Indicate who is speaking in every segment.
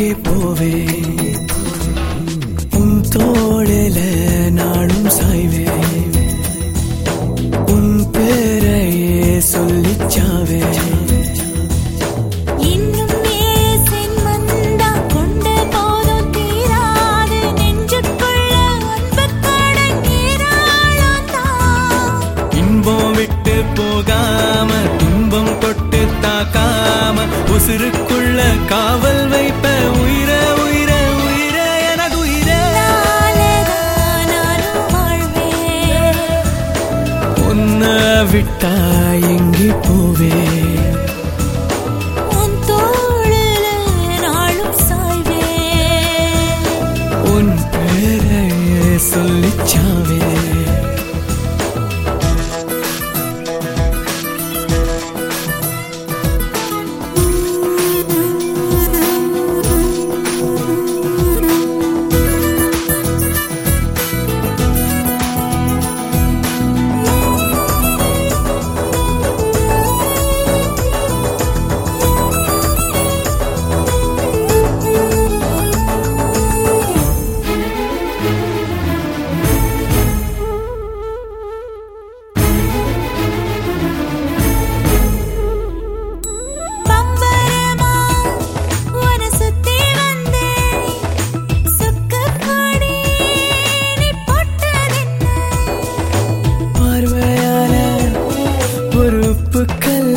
Speaker 1: எங்கே போவே உன் தோளில நாளும் சாய்வே உன் பேரையே சொல்லிச்சாவே
Speaker 2: இன்னும் நேசின் வந்தா கொண்ட போதும் தீராது நெஞ்சுக்குள்ள அன்பு கடங்கீராளம் தான்
Speaker 1: இன்பம் விட்டு போகாம துன்பம் தொட்டு தாக்காம உசுருக்குள்ள காவல் வைப்ப உயிர உயிர உயிர எனது உயிர
Speaker 2: நாளதான் நானும் வாழ்வேன்
Speaker 1: உன்னை விட்டா எங்கே போவே
Speaker 2: உன் தோளில நாளும் சாய்வேன்
Speaker 1: உன் பேரையே சொல்லிச்சாவே
Speaker 2: பம்பரமா உன சுத்தி வந்தேன் சுக்குப்பொடி நீ போட்டதென்ன
Speaker 1: பார்வையால பொறுப்புக்கல்ல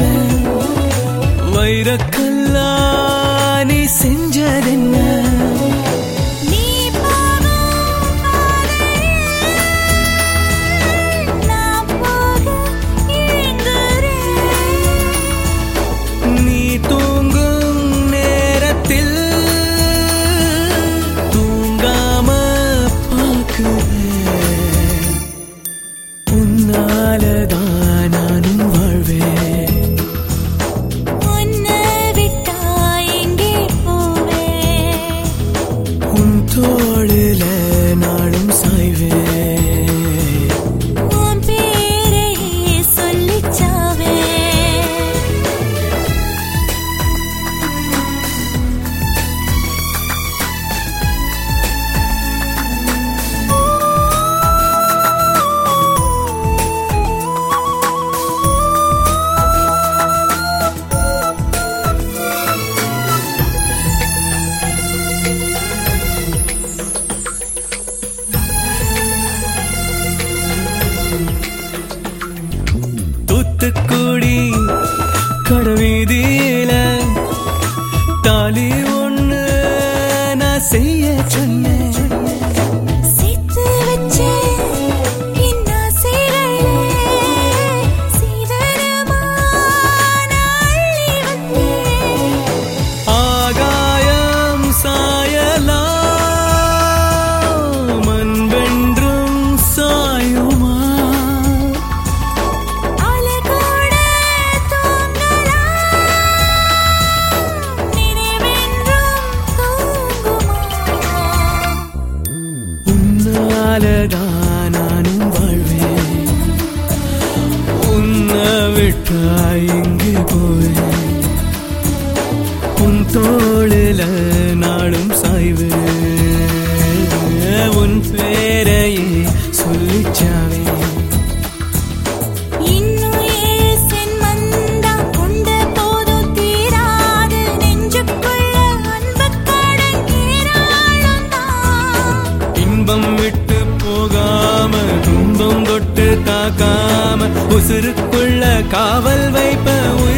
Speaker 1: வைரக்கல்லா நீ செஞ்சதென்ன
Speaker 2: நீ போகும் பாதையில் நான் போக ஏங்குறேன்
Speaker 1: நீ தூங்கும் நேரத்தில் தூங்காம பார்க்குறேன் உன்னாலதான் நானும் வாழ்வேன்
Speaker 2: உன்னை விட்டா எங்கே போவேன்
Speaker 1: உன் தோளில நாளும் சாய்வேன்
Speaker 2: உன் பேரையே சொல்லிச்சாவே
Speaker 1: தூத்துக்குடி கடவீதியில தாலி ஒண்ணு நான் செய்ய சொன்னேன்
Speaker 2: சித்து வச்சே இன்னாசைகளே சீதனமான அள்ளி வந்தேன்
Speaker 1: ஆகாயம் சாயலாம் அன்பென்றும் சாயுமா
Speaker 2: அலகோட தூங்கலாம் நினைவென்றும் தூங்குமா
Speaker 1: உன்னாலதான் நானும் வாழ்வேன் உன்னை விட்டா எங்கே போவேன் உன் தோளில நாளும் சாய்வேன் உன் பேரையே சொல்லிச்சாவே
Speaker 2: இன்னும் ஏழு சென்மந்தா கொண்ட போதும் தீராது நெஞ்சுக்குள்ள அன்பு கடங்கீராளம் தான்
Speaker 1: இன்பம் விட்டு போகாம துன்பம் தொட்டு தாக்காம உசுருக்குள்ள காவல் வைப்ப உயிரை